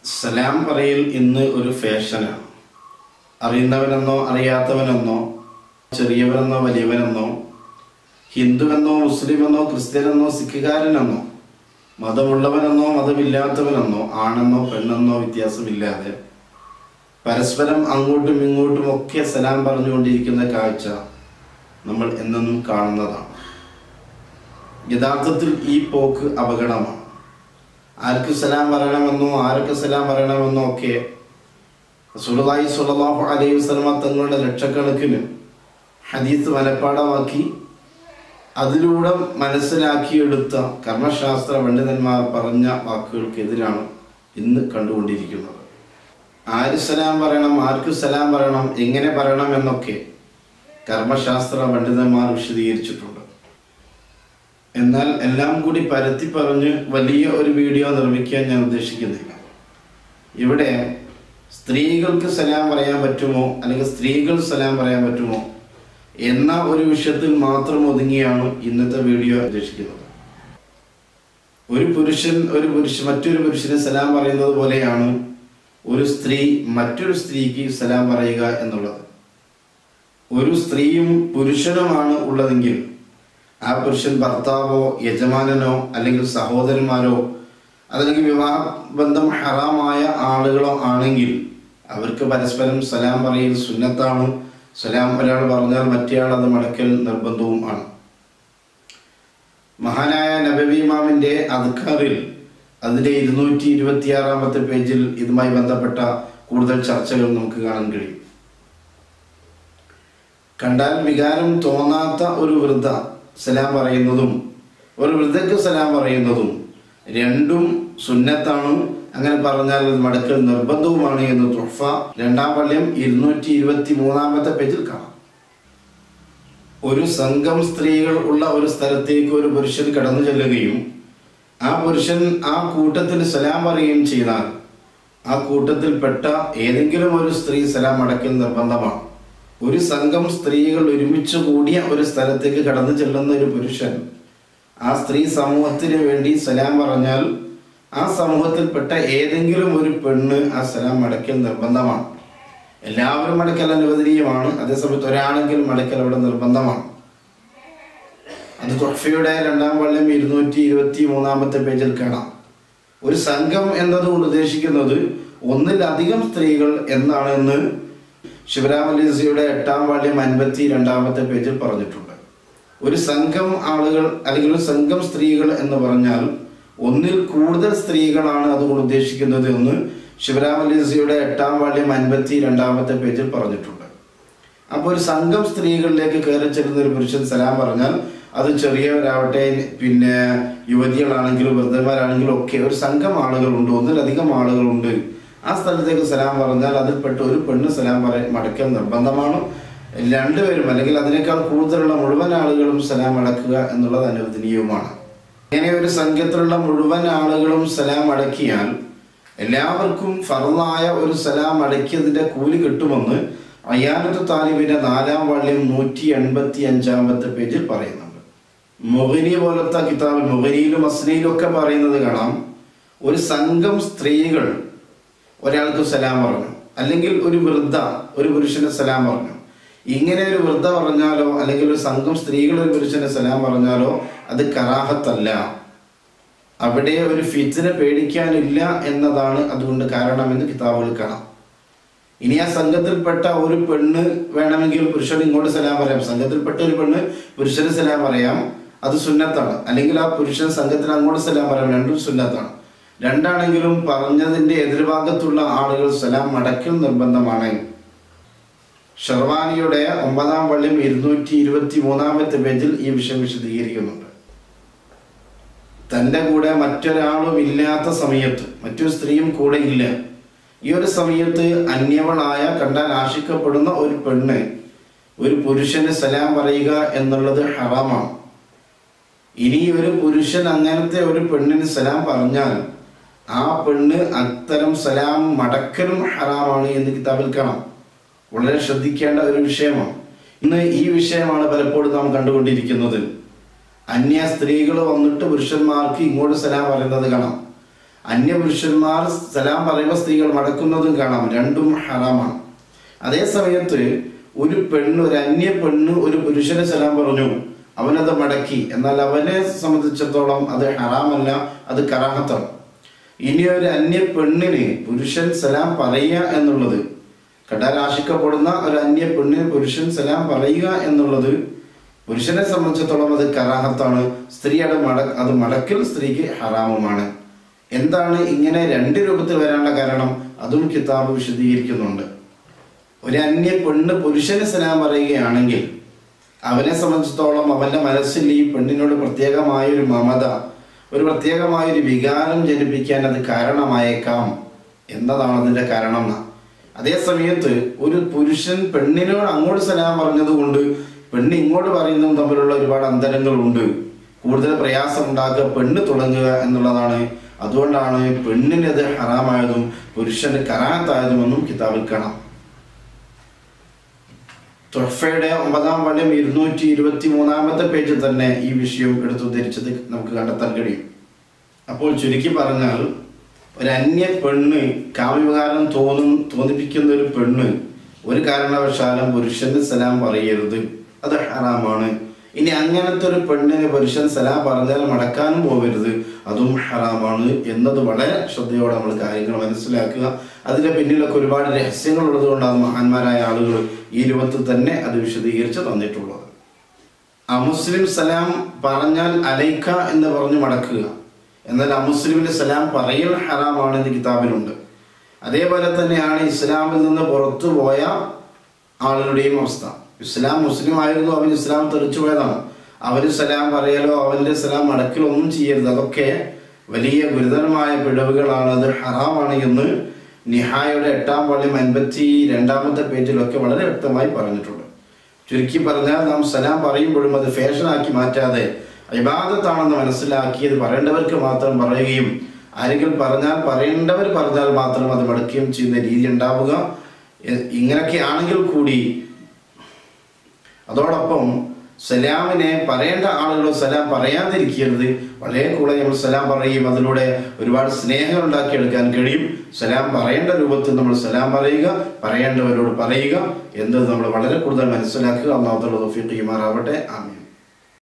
സലാം പറയൽ ഇന്ന് ഒരു ഫാഷനാണ് അറിയുന്നവനെന്നോ അറിയാത്തവനെന്നോ ചെറിയവനെന്നോ വലിയവനെന്നോ ഹിന്ദുവെന്നോ മുസ്ലിമെന്നോ ക്രിസ്ത്യനെന്നോ സിഖുകാരനെന്നോ മതമുള്ളവനെന്നോ മതമില്ലാത്തവനെന്നോ ആണെന്നോ പെണ്ണെന്നോ വ്യത്യാസമില്ലാതെ പരസ്പരം അങ്ങോട്ടും ഇങ്ങോട്ടും ഒക്കെ സലാം പറഞ്ഞുകൊണ്ടിരിക്കുന്ന കാഴ്ച നമ്മൾ എന്നെന്നും കാണുന്നതാണ് യഥാർത്ഥത്തിൽ ഈ പോക്ക് അപകടമാണ് ആർക്ക് സലാം പറയണമെന്നോ ആർക്ക് സലാം പറയണമെന്നോ ഒക്കെ സുലതായി സുലതാഹു അലൈഹി വസ്ലമ തങ്ങളുടെ ലക്ഷക്കണക്കിന് ഹദീസ് മനഃപ്പാടമാക്കി അതിലൂടെ മനസ്സിലാക്കിയെടുത്ത കർമ്മശാസ്ത്ര പണ്ഡിതന്മാർ പറഞ്ഞ വാക്കുകൾക്കെതിരാണ് ഇന്ന് കണ്ടുകൊണ്ടിരിക്കുന്നത് ആര് സലാം പറയണം ആർക്ക് സലാം പറയണം എങ്ങനെ പറയണം എന്നൊക്കെ കർമ്മശാസ്ത്ര പണ്ഡിതന്മാർ വിശദീകരിച്ചിട്ടുണ്ട് എന്നാൽ എല്ലാം കൂടി പരത്തി പറഞ്ഞ് വലിയ ഒരു വീഡിയോ നിർമ്മിക്കാൻ ഞാൻ ഉദ്ദേശിക്കുന്നില്ല ഇവിടെ സ്ത്രീകൾക്ക് സലാം പറയാൻ പറ്റുമോ അല്ലെങ്കിൽ സ്ത്രീകൾ സലാം പറയാൻ പറ്റുമോ എന്ന ഒരു വിഷയത്തിൽ മാത്രം ഒതുങ്ങിയാണ് ഇന്നത്തെ വീഡിയോ ഉദ്ദേശിക്കുന്നത് ഒരു പുരുഷൻ ഒരു പുരുഷ മറ്റൊരു പുരുഷന് സലാം പറയുന്നത് പോലെയാണ് ഒരു സ്ത്രീ മറ്റൊരു സ്ത്രീക്ക് സലാം പറയുക എന്നുള്ളത് ഒരു സ്ത്രീയും പുരുഷനുമാണ് ഉള്ളതെങ്കിൽ ആ പുരുഷൻ ഭർത്താവോ യജമാനനോ അല്ലെങ്കിൽ സഹോദരന്മാരോ അതല്ലെങ്കിൽ വിവാഹ ബന്ധം ഹറാമായ ആളുകളോ ആണെങ്കിൽ അവർക്ക് പരസ്പരം സലാം പറയൽ സുന്നത്താണ് സലാം ഒരാൾ പറഞ്ഞാൽ മറ്റേയാൾ അത് മടക്കൽ നിർബന്ധവും ആണ് മഹാനായ നബവി ഇമാമിന്റെ അദ്ഖാറിൽ അതിന്റെ ഇരുന്നൂറ്റി ഇരുപത്തിയാറാമത്തെ പേജിൽ ഇതുമായി ബന്ധപ്പെട്ട കൂടുതൽ ചർച്ചകൾ നമുക്ക് കാണാൻ കഴിയും കണ്ടാൽ വികാരം തോന്നാത്ത ഒരു വൃദ്ധ സലാം പറയുന്നതും ഒരു വൃദ്ധയ്ക്ക് സലാം പറയുന്നതും രണ്ടും സുന്നത്താണ് അങ്ങനെ പറഞ്ഞാൽ അത് മടക്കൽ നിർബന്ധവുമാണ് എന്ന് തുഫ രണ്ടാം പള്ളിയം ഇരുന്നൂറ്റി ഇരുപത്തി മൂന്നാമത്തെ പേജിൽ കാണാം ഒരു സംഘം സ്ത്രീകൾ ഉള്ള ഒരു സ്ഥലത്തേക്ക് ഒരു പുരുഷൻ കടന്നു ചെല്ലുകയും ആ പുരുഷൻ ആ കൂട്ടത്തിൽ സലാം പറയുകയും ചെയ്താൽ ആ കൂട്ടത്തിൽപ്പെട്ട ഏതെങ്കിലും ഒരു സ്ത്രീ സലാം അടക്കൽ നിർബന്ധമാണ് ഒരു സംഘം സ്ത്രീകൾ ഒരുമിച്ച് കൂടിയ ഒരു സ്ഥലത്തേക്ക് കടന്നു ചെല്ലുന്ന ഒരു പുരുഷൻ ആ സ്ത്രീ സമൂഹത്തിന് വേണ്ടി സലാം പറഞ്ഞാൽ ആ സമൂഹത്തിൽപ്പെട്ട ഏതെങ്കിലും ഒരു പെണ്ണ് ആ സലാം മടക്കൽ നിർബന്ധമാണ് എല്ലാവരും മടക്കൽ അനുവദനീയമാണ് അതേസമയത്ത് ഒരാളെങ്കിലും മടക്കൽ അവിടെ നിർബന്ധമാണ് അത് തൊഫയുടെ രണ്ടാം വള്ളം ഇരുന്നൂറ്റി ഇരുപത്തി മൂന്നാമത്തെ പേജിൽ കാണാം ഒരു സംഘം എന്നതുകൊണ്ട് ഉദ്ദേശിക്കുന്നത് ഒന്നിലധികം സ്ത്രീകൾ എന്നാണെന്ന് ശിവരാമലീസിയുടെ എട്ടാം വാള്യം അൻപത്തി രണ്ടാമത്തെ പേജിൽ പറഞ്ഞിട്ടുണ്ട് ഒരു സംഘം ആളുകൾ അല്ലെങ്കിൽ ഒരു സംഘം സ്ത്രീകൾ എന്ന് പറഞ്ഞാൽ ഒന്നിൽ കൂടുതൽ സ്ത്രീകളാണ് അതുകൊണ്ട് ഉദ്ദേശിക്കുന്നത് എന്ന് ശിവരാമലീസിയുടെ എട്ടാം വാള്യം അൻപത്തി രണ്ടാമത്തെ പേജിൽ പറഞ്ഞിട്ടുണ്ട് അപ്പോൾ ഒരു സംഘം സ്ത്രീകളിലേക്ക് കയറി ചെല്ലുന്ന ഒരു പുരുഷൻ സലാം പറഞ്ഞാൽ അത് ചെറിയവരാവട്ടെ പിന്നെ യുവതികളാണെങ്കിലും വൃദ്ധന്മാരാണെങ്കിലും ഒക്കെ ഒരു സംഘം ആളുകളുണ്ട് ഒന്നിലധികം ആളുകളുണ്ട് ആ സ്ഥലത്തേക്ക് സലാം പറഞ്ഞാൽ അതിൽപ്പെട്ട ഒരു പെണ്ണ് സലാം പറ മടക്കൽ നിർബന്ധമാണ് രണ്ടുപേരും അല്ലെങ്കിൽ അതിനേക്കാൾ കൂടുതലുള്ള മുഴുവൻ ആളുകളും സലാം അടക്കുക എന്നുള്ളത് അനുവദനീയവുമാണ് ഇങ്ങനെ ഒരു സംഘത്തിലുള്ള മുഴുവൻ ആളുകളും സലാം അടക്കിയാൽ എല്ലാവർക്കും ഫറലായ ഒരു സലാം അടക്കിയതിന്റെ കൂലി കിട്ടുമെന്ന് അയ്യാനത്ത് താലിബിന്റെ നാലാം വള്ളിയും നൂറ്റി എൺപത്തി അഞ്ചാമത്തെ പേജിൽ പറയുന്നുണ്ട് മൊഹനി പോലത്തെ കിതാബിൽ മൊഹനിയിലും അസ്നയിലും ഒക്കെ പറയുന്നത് കാണാം ഒരു സംഘം സ്ത്രീകൾ ഒരാൾക്ക് സലാം പറഞ്ഞു അല്ലെങ്കിൽ ഒരു വൃദ്ധ ഒരു പുരുഷന് സലാം പറഞ്ഞു ഇങ്ങനെ ഒരു വൃദ്ധ പറഞ്ഞാലോ അല്ലെങ്കിൽ ഒരു സംഘം സ്ത്രീകൾ ഒരു പുരുഷന് സലാം പറഞ്ഞാലോ അത് കറാഹത്തല്ല അവിടെ ഒരു ഫിറ്റിനെ പേടിക്കാനില്ല എന്നതാണ് അതുകൊണ്ട് കാരണമെന്ന് കിതാബുകൾ കാണാം ഇനി ആ സംഘത്തിൽപ്പെട്ട ഒരു പെണ്ണ് വേണമെങ്കിൽ പുരുഷൻ ഇങ്ങോട്ട് സലാം പറയാം സംഘത്തിൽപ്പെട്ട ഒരു പെണ്ണ് പുരുഷന് സലാം പറയാം അത് സുന്നത്താണ് അല്ലെങ്കിൽ ആ പുരുഷൻ സംഘത്തിന് അങ്ങോട്ട് സലാം പറയാം രണ്ടും സുന്നത്താണ് രണ്ടാണെങ്കിലും പറഞ്ഞതിന്റെ എതിർഭാഗത്തുള്ള ആളുകൾ സലാം മടക്കൽ നിർബന്ധമാണ് ഷർവാനിയുടെ ഒമ്പതാം വള്ളിയും ഇരുന്നൂറ്റി ഇരുപത്തി മൂന്നാമത്തെ പേജിൽ ഈ വിഷയം വിശദീകരിക്കുന്നുണ്ട് തൻ്റെ കൂടെ മറ്റൊരാളും ഇല്ലാത്ത സമയത്ത് മറ്റൊരു സ്ത്രീയും കൂടെ ഇല്ല ഈ ഒരു സമയത്ത് അന്യവളായ കണ്ടാൽ ആശിക്കപ്പെടുന്ന ഒരു പെണ്ണ് ഒരു പുരുഷന് സലാം പറയുക എന്നുള്ളത് ഹറാമാണ് ഇനി ഒരു പുരുഷൻ അങ്ങനത്തെ ഒരു പെണ്ണിന് സലാം പറഞ്ഞാൽ ആ പെണ്ണ് അത്തരം സലാം മടക്കലും ഹറാമാണ് എന്ന് കിതാബിൽ കാണാം വളരെ ശ്രദ്ധിക്കേണ്ട ഒരു വിഷയമാണ് ഇന്ന് ഈ വിഷയമാണ് പലപ്പോഴും നാം കണ്ടുകൊണ്ടിരിക്കുന്നത് അന്യ സ്ത്രീകൾ വന്നിട്ട് പുരുഷന്മാർക്ക് ഇങ്ങോട്ട് സലാം പറയുന്നത് കാണാം അന്യപുരുഷന്മാർ സലാം പറയുമ്പോൾ സ്ത്രീകൾ മടക്കുന്നതും കാണാം രണ്ടും ഹറാമാണ് അതേ സമയത്ത് ഒരു പെണ്ണ് ഒരു അന്യ പെണ്ണ് ഒരു പുരുഷന് സലാം പറഞ്ഞു അവനത് മടക്കി എന്നാൽ അവനെ സംബന്ധിച്ചിടത്തോളം അത് ഹറാമല്ല അത് കറാഹത്താണ് ഇനി ഒരു അന്യ പെണ്ണിന് പുരുഷൻ സലാം പറയുക എന്നുള്ളത് കണ്ടാൽ ആശിക്കപ്പെടുന്ന ഒരു അന്യ പെണ്ണിന് പുരുഷൻ സലാം പറയുക എന്നുള്ളത് പുരുഷനെ സംബന്ധിച്ചിടത്തോളം അത് കറാഹത്താണ് സ്ത്രീയുടെ മട അത് മടക്കൽ സ്ത്രീക്ക് ഹറാമുമാണ് എന്താണ് ഇങ്ങനെ രണ്ട് രൂപത്തിൽ വരാനുള്ള കാരണം അതും കിതാബ് വിശദീകരിക്കുന്നുണ്ട് ഒരു അന്യ പെണ്ണ് പുരുഷന് സലാം പറയുകയാണെങ്കിൽ അവനെ സംബന്ധിച്ചിടത്തോളം അവന്റെ മനസ്സിൽ ഈ പെണ്ണിനോട് പ്രത്യേകമായ ഒരു മമത ഒരു പ്രത്യേകമായ ഒരു വികാരം ജനിപ്പിക്കാൻ അത് കാരണമായേക്കാം എന്നതാണ് അതിന്റെ കാരണം എന്നാ. അതേ സമയത്ത് ഒരു പുരുഷൻ പെണ്ണിനോട് അങ്ങോട്ട് സലാം പറഞ്ഞതുകൊണ്ട് പെണ്ണ് ഇങ്ങോട്ട് പറയുന്നതും തമ്മിലുള്ള ഒരുപാട് അന്തരങ്ങളുണ്ട് കൂടുതൽ പ്രയാസം ഉണ്ടാക്കുക പെണ്ണ് തുടങ്ങുക എന്നുള്ളതാണ് അതുകൊണ്ടാണ് പെണ്ണിനത് ഹറാമായതും പുരുഷന് കറാത്തായതുമെന്നും കിതാബിൽ കാണാം തൊഫയുടെ ഒമ്പതാം പള്ളിയും ഇരുന്നൂറ്റി ഇരുപത്തി മൂന്നാമത്തെ പേജിൽ തന്നെ ഈ വിഷയം എടുത്തുദ്ധരിച്ചത് നമുക്ക് കണ്ടെത്താൻ കഴിയും അപ്പോൾ ചുരുക്കി പറഞ്ഞാൽ ഒരു അന്യ പെണ്ണ് കാമ്യവികാരം തോന്നും തോന്നിപ്പിക്കുന്ന ഒരു പെണ്ണ് ഒരു കാരണവശാലും പുരുഷന് സലാം പറയരുത് അത് ഹറാമാണ് ഇനി അങ്ങനത്തെ ഒരു പെണ്ണിന് പുരുഷൻ സലാം പറഞ്ഞാൽ മടക്കാനും പോകരുത് അതും ഹറാമാണ് എന്നത് വളരെ ശ്രദ്ധയോടെ നമ്മൾ കാര്യങ്ങൾ മനസ്സിലാക്കുക അതിന്റെ പിന്നിലൊക്കെ ഒരുപാട് രഹസ്യങ്ങൾ ഉള്ളത് കൊണ്ടാണ് മഹാന്മാരായ ആളുകൾ ഈ രൂപത്തിൽ തന്നെ അത് വിശദീകരിച്ച് തന്നിട്ടുള്ളത് അമുസ്ലിം സലാം പറഞ്ഞാൽ അലൈക്ക എന്ന് പറഞ്ഞ് മടക്കുക എന്നാൽ അമുസ്ലിമിന് സലാം പറയൽ ഹറാമാണ് എന്ന് കിതാബിലുണ്ട് അതേപോലെ തന്നെയാണ് ഇസ്ലാമിൽ നിന്ന് പുറത്തു പോയ ആളുകളുടെയും അവസ്ഥ ഇസ്ലാം മുസ്ലിം ആയിരുന്നു അവൻ ഇസ്ലാം തെറിച്ചു പോയതാണ് അവന് സലാം പറയലോ അവന്റെ സലാം മടക്കലോ ഒന്നും ചെയ്യരുത് അതൊക്കെ വലിയ ഗുരുതരമായ പിഴവുകളാണ് അത് ഹറാമാണ് എന്ന് നിഹായുടെ എട്ടാം പള്ളിയും അൻപത്തി രണ്ടാമത്തെ പേജിലൊക്കെ വളരെ വ്യക്തമായി പറഞ്ഞിട്ടുണ്ട് ചുരുക്കി പറഞ്ഞാൽ നാം സലാം പറയുമ്പോഴും അത് ഫാഷനാക്കി മാറ്റാതെ ഇബാദത്താണെന്ന് മനസ്സിലാക്കി അത് പറയേണ്ടവർക്ക് മാത്രം പറയുകയും ആരെങ്കിലും പറഞ്ഞാൽ പറയേണ്ടവർ പറഞ്ഞാൽ മാത്രം അത് മടക്കുകയും ചെയ്യുന്ന രീതി ഉണ്ടാവുക എ- ഇങ്ങനെയൊക്കെ ആണെങ്കിൽ കൂടി അതോടൊപ്പം സലാമിനെ പറയേണ്ട ആളുകൾ സലാം പറയാതിരിക്കരുത് വളരെ കൂടെ നമ്മൾ സലാം പറയും അതിലൂടെ ഒരുപാട് സ്നേഹം ഉണ്ടാക്കിയെടുക്കാൻ കഴിയും സലാം പറയേണ്ട രൂപത്തിൽ നമ്മൾ സലാം പറയുക പറയേണ്ടവരോട് പറയുക എന്നത് നമ്മൾ വളരെ കൂടുതൽ മനസ്സിലാക്കുക അള്ളാഹുത്തോട് തൊഫീഖ് ചെയ്യുമാറാവട്ടെ ആമീൻ